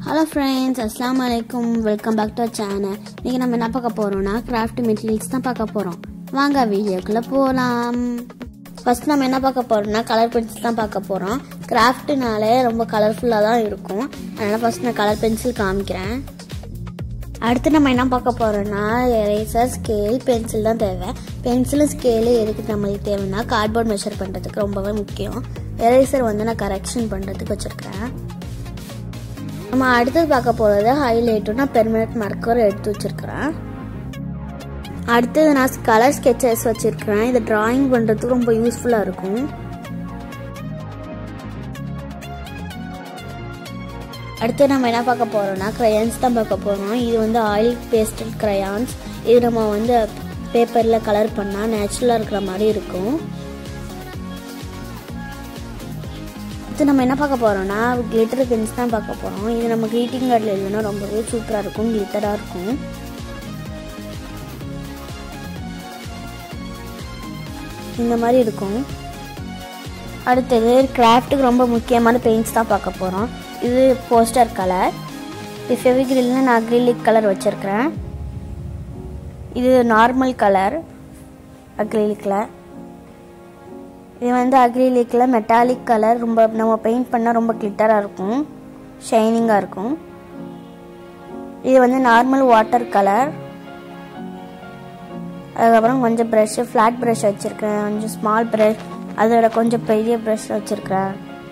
hello friends அஸ்லாம் வலைக்கும் welcome back to channel இன்றைக்கி நம்ம என்ன பார்க்க போகிறோம்னா கிராஃப்ட் மெட்டீரியல்ஸ் தான் பார்க்க போகிறோம் வாங்க வீடியோக்குள்ளே போகலாம் ஃபர்ஸ்ட் நம்ம என்ன பார்க்க போகிறோம்னா கலர் பென்சில் தான் பார்க்க போகிறோம் கிராஃப்ட்னாலே ரொம்ப கலர்ஃபுல்லாக தான் இருக்கும் அதனால் ஃபர்ஸ்ட் நான் கலர் பென்சில் காமிக்கிறேன் அடுத்து நம்ம என்ன பார்க்க போகிறோம்னா எரேசர் ஸ்கேல் பென்சில் தான் தேவை பென்சிலும் ஸ்கேலு எதுக்கு நம்மளுக்கு தேவைன்னா கார்ட்போர்ட் மெஷர் பண்ணுறதுக்கு ரொம்பவே முக்கியம் எரேசர் வந்து நான் கரெக்ஷன் பண்ணுறதுக்கு வச்சுருக்கேன் நம்ம அடுத்தது பார்க்க போகிறது ஹைலைட்டும் நான் பெர்மனன்ட் மார்க்கர் எடுத்து வச்சுருக்கிறேன் அடுத்தது நான் கலர் ஸ்கெச்சஸ் வச்சுருக்கிறேன் இதை ட்ராயிங் பண்ணுறதுக்கு ரொம்ப யூஸ்ஃபுல்லாக இருக்கும் அடுத்து நம்ம என்ன பார்க்க போகிறோம்னா க்ரையான்ஸ் தான் பார்க்க போகிறோம் இது வந்து ஆயில் பேஸ்டல் க்ரையான்ஸ் இது நம்ம வந்து பேப்பரில் கலர் பண்ணால் நேச்சுரலாக இருக்கிற மாதிரி இருக்கும் அடுத்து நம்ம என்ன பார்க்க போகிறோம்னா கிளிட்டர் பென்ஸ் தான் பார்க்க போகிறோம் இது நம்ம க்ரீட்டிங் கார்டில் எழுதுனா ரொம்பவே சூப்பராக இருக்கும் கிளிட்டராக இருக்கும் இந்த மாதிரி இருக்கும் அடுத்தது கிராஃப்ட்டுக்கு ரொம்ப முக்கியமான பெயிண்ட்ஸ் தான் பார்க்க போகிறோம் இது போஸ்டர் கலர் இது ஃபெவிக்ரில்னு நான் அக்ரிலிக் கலர் வச்சுருக்கிறேன் இது நார்மல் கலர் அக்ரிலிக்கில் இது வந்து அக்ரிலிக்கில் மெட்டாலிக் கலர் ரொம்ப நம்ம பெயிண்ட் பண்ணால் ரொம்ப கிளிட்டராக இருக்கும் ஷைனிங்காக இருக்கும் இது வந்து நார்மல் வாட்டர் கலர் அதுக்கப்புறம் கொஞ்சம் ப்ரஷ்ஷு ஃப்ளாட் ப்ரஷ் வச்சுருக்கேன் கொஞ்சம் ஸ்மால் ப்ரஷ் அதோட கொஞ்சம் பெரிய ப்ரஷ் வச்சுருக்கிறேன்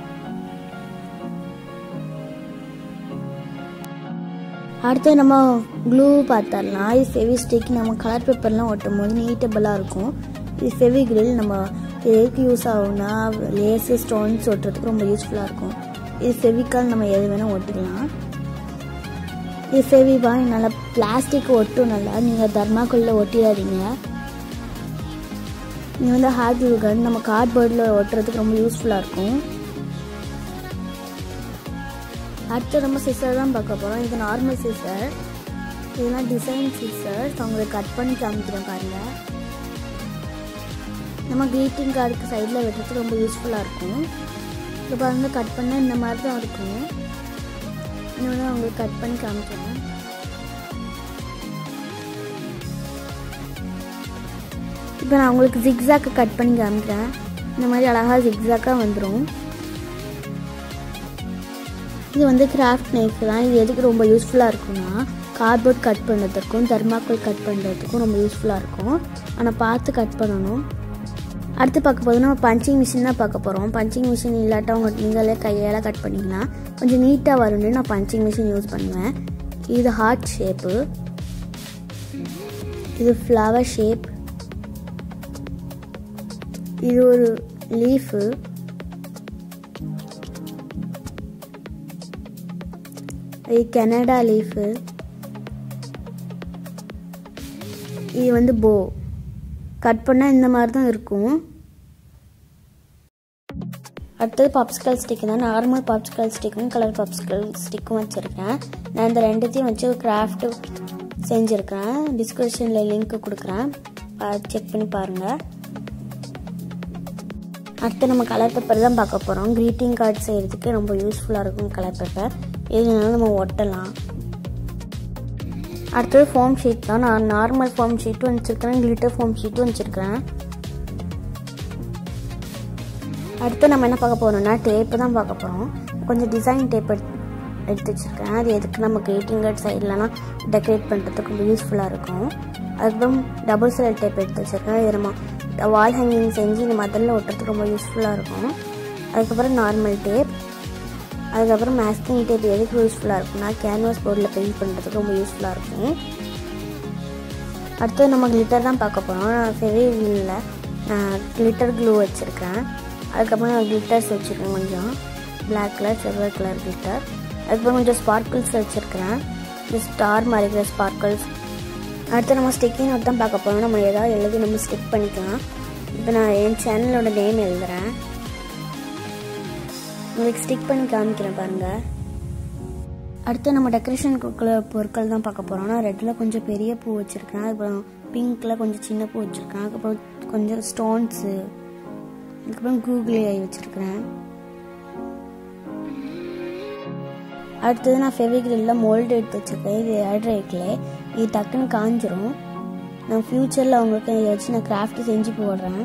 அடுத்து நம்ம க்ளூ பார்த்தரலாம் இது ஃபெவி ஸ்டிக் நம்ம கலர் பேப்பர்லாம் ஒட்டும் போது நீட்டபிளாக இருக்கும் இது ஃபெவி கிரில் நம்ம எதுக்கு யூஸ் ஆகும்னா லேஸு ஸ்டோன்ஸ் ஒட்டுறதுக்கு ரொம்ப யூஸ்ஃபுல்லாக இருக்கும் இது ஃபெவிக்கால் நம்ம எது வேணால் ஒட்டிக்கலாம் இது ஃபெவிபா நல்லா பிளாஸ்டிக் ஒட்டும் நல்லா நீங்கள் தர்மாக்குள்ளே ஒட்டிடாதீங்க இது வந்து ஹார்ட் க்ளூ கன் நம்ம கார்ட்போர்டில் ஒட்டுறதுக்கு ரொம்ப யூஸ்ஃபுல்லாக இருக்கும் அடுத்து நம்ம சிசர் தான் பார்க்க போகிறோம் இது நார்மல் சிசர் இதெல்லாம் டிசைன் சிசர் அவங்களுக்கு கட் பண்ணி காமிக்கிறேன் பாருங்கள் நம்ம க்ரீட்டிங் கார்டுக்கு சைடில் வெட்டுறதுக்கு ரொம்ப யூஸ்ஃபுல்லாக இருக்கும் இப்போ பாருங்கள் கட் பண்ணால் இந்த மாதிரி தான் இருக்கும் இன்னொன்று அவங்களுக்கு கட் பண்ணி காமிக்கிறேன் இப்போ நான் உங்களுக்கு ஜிக்ஸாக்கு கட் பண்ணி காமிக்கிறேன் இந்த மாதிரி அழகாக ஜிக்ஸாக்காக வந்துடும் இது வந்து கிராஃப்ட் நைஃப் தான் இது எதுக்கு ரொம்ப யூஸ்ஃபுல்லாக இருக்கும்னா கார்ட்போர்ட் கட் பண்ணுறதுக்கும் தர்மாக்கோல் கட் பண்ணுறதுக்கும் ரொம்ப யூஸ்ஃபுல்லாக இருக்கும் ஆனால் பார்த்து கட் பண்ணணும் அடுத்து பார்க்க போது நம்ம பஞ்சிங் மிஷின் தான் பார்க்க போகிறோம் பஞ்சிங் மிஷின் இல்லாட்டா உங்க நீங்களே கையால் கட் பண்ணிக்கலாம் கொஞ்சம் நீட்டாக வரும்னு நான் பஞ்சிங் மிஷின் யூஸ் பண்ணுவேன் இது ஹார்ட் ஷேப்பு இது ஃப்ளவர் ஷேப் இது ஒரு லீஃபு இது கனடா லீஃபு இது வந்து போ கட் பண்ணால் இந்த மாதிரி தான் இருக்கும் அடுத்தது பாப்ஸ்கல் ஸ்டிக் தான் நார்மல் பாப்ஸ்கல் ஸ்டிக்கும் கலர் பாப்ஸ்கல் ஸ்டிக்கும் வச்சுருக்கேன் நான் இந்த ரெண்டுத்தையும் வச்சு கிராஃப்ட்டு செஞ்சுருக்கேன் டிஸ்கிரிப்ஷனில் லிங்க் கொடுக்குறேன் செக் பண்ணி பாருங்கள் அடுத்து நம்ம கலர் பேப்பர் தான் பார்க்க போகிறோம் க்ரீட்டிங் கார்டு செய்கிறதுக்கு ரொம்ப யூஸ்ஃபுல்லாக இருக்கும் கலர் பேப்பர் இதனால நம்ம ஒட்டலாம் அடுத்தது ஃபோம் ஷீட் தான் நான் நார்மல் ஃபோம் ஷீட்டும் வச்சுருக்கிறேன் கிளிட்டர் ஃபோம் ஷீட்டும் வச்சுருக்கிறேன் அடுத்து நம்ம என்ன பார்க்க போகிறோம்னா டேப்பு தான் பார்க்க போகிறோம் கொஞ்சம் டிசைன் டேப் எடுத்து வச்சுருக்கேன் அது எதுக்கு நம்ம கிரீட்டிங் கார்டு சைட்லலாம் டெக்கரேட் பண்ணுறதுக்கு ரொம்ப யூஸ்ஃபுல்லாக இருக்கும் அதுக்கப்புறம் டபுள் சைட் டேப் எடுத்து வச்சுருக்கேன் இது நம்ம வால் ஹேங்கிங் செஞ்சு இந்த மதலில் ஒட்டுறதுக்கு ரொம்ப யூஸ்ஃபுல்லாக இருக்கும் அதுக்கப்புறம் நார்மல் டேப் அதுக்கப்புறம் மேஸ்கிங் டேப் எதுக்கு யூஸ்ஃபுல்லாக இருக்கும்னா கேன்வாஸ் போர்டில் பெயிண்ட் பண்ணுறதுக்கு ரொம்ப யூஸ்ஃபுல்லாக இருக்கும் அடுத்து நம்ம கிளிட்டர் தான் பார்க்க போகிறோம் நான் ஃபெவிவில் நான் கிளிட்டர் க்ளூ வச்சுருக்கேன் அதுக்கப்புறம் நான் கிளிட்டர்ஸ் வச்சுருக்கேன் கொஞ்சம் black colour silver colour glitter அதுக்கப்புறம் கொஞ்சம் ஸ்பார்க்கிள்ஸ் வச்சுருக்கிறேன் இந்த ஸ்டார் மாதிரி இருக்கிற ஸ்பார்க்கிள்ஸ் அடுத்து நம்ம ஸ்டிக்கிங் நோட் தான் பார்க்க போகிறோம் நம்ம ஏதாவது எழுதி நம்ம ஸ்டிக் பண்ணிக்கலாம் இப்போ நான் என் சேனலோட நேம் எழுதுகிறேன் உங்களுக்கு ஸ்டிக் பண்ணி காமிக்கிறேன் பாருங்கள் அடுத்து நம்ம டெக்கரேஷன் பொருட்கள் தான் பார்க்க போகிறோம் நான் ரெட்டில் கொஞ்சம் பெரிய பூ வச்சுருக்கேன் அப்புறம் பிங்க்கில் கொஞ்சம் சின்ன பூ வச்சுருக்கேன் அதுக்கப்புறம் கொஞ்சம் ஸ்டோன்ஸு அதுக்கப்புறம் கூகுளி ஐ வச்சுருக்கிறேன் அடுத்தது நான் ஃபெவிக்ரில்ல மோல்டு எடுத்து வச்சுருக்கேன் இது ஏட்ரேக்கில் இது டக்குன்னு காஞ்சிரும் நான் ஃப்யூச்சரில் உங்களுக்கு இதை வச்சு நான் கிராஃப்ட் செஞ்சு போடுறேன்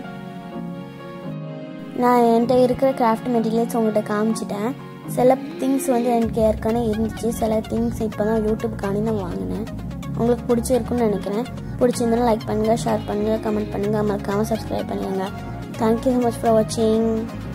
நான் என்கிட்ட இருக்கிற கிராஃப்ட் மெட்டீரியல்ஸ் உங்கள்கிட்ட காமிச்சிட்டேன் சில திங்ஸ் வந்து எனக்கு ஏற்கனவே இருந்துச்சு சில திங்ஸ் இப்போ தான் யூடியூப்காண்டி நான் வாங்கினேன் உங்களுக்கு பிடிச்சிருக்குன்னு நினைக்கிறேன் பிடிச்சிருந்தாலும் லைக் பண்ணுங்கள் ஷேர் பண்ணுங்கள் கமெண்ட் பண்ணுங்கள் மறக்காமல் சப்ஸ்கிரைப் பண்ணுங்கள் தேங்க்யூ ஸோ மச் ஃபார் வாட்சிங்